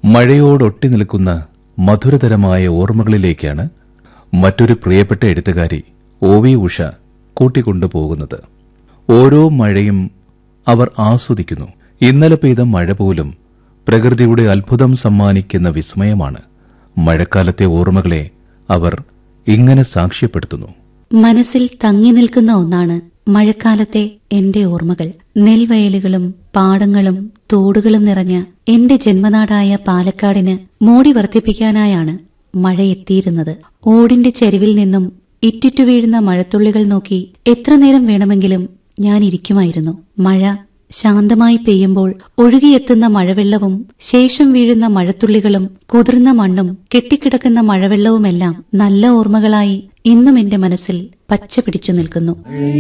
മഴയോടൊട്ടി നിൽക്കുന്ന മധുരതരമായ ഓർമ്മകളിലേക്കാണ് മറ്റൊരു പ്രിയപ്പെട്ട എഴുത്തുകാരി ഒ വി ഉഷ കൂട്ടിക്കൊണ്ടുപോകുന്നത് ഓരോ മഴയും അവർ ആസ്വദിക്കുന്നു ഇന്നലെ പെയ്ത മഴ പോലും പ്രകൃതിയുടെ അത്ഭുതം സമ്മാനിക്കുന്ന വിസ്മയമാണ് മഴക്കാലത്തെ ഓർമ്മകളെ അവർ ഇങ്ങനെ സാക്ഷ്യപ്പെടുത്തുന്നു മനസ്സിൽ തങ്ങി നിൽക്കുന്ന ഒന്നാണ് മഴക്കാലത്തെ എന്റെ ഓർമ്മകൾ നെൽവയലുകളും പാടങ്ങളും തോടുകളും നിറഞ്ഞ എന്റെ ജന്മനാടായ പാലക്കാടിന് മോടി വർദ്ധിപ്പിക്കാനായാണ് മഴ എത്തിയിരുന്നത് ഓടിന്റെ ചരിവിൽ നിന്നും ഇറ്റിറ്റു വീഴുന്ന മഴത്തുള്ളികൾ നോക്കി എത്ര നേരം വേണമെങ്കിലും ഞാൻ ഇരിക്കുമായിരുന്നു മഴ ശാന്തമായി പെയ്യുമ്പോൾ ഒഴുകിയെത്തുന്ന മഴവെള്ളവും ശേഷം വീഴുന്ന മഴത്തുള്ളികളും കുതിർന്ന മണ്ണും കെട്ടിക്കിടക്കുന്ന മഴവെള്ളവുമെല്ലാം നല്ല ഓർമ്മകളായി ഇന്നും എന്റെ മനസ്സിൽ പച്ച പിടിച്ചു നിൽക്കുന്നു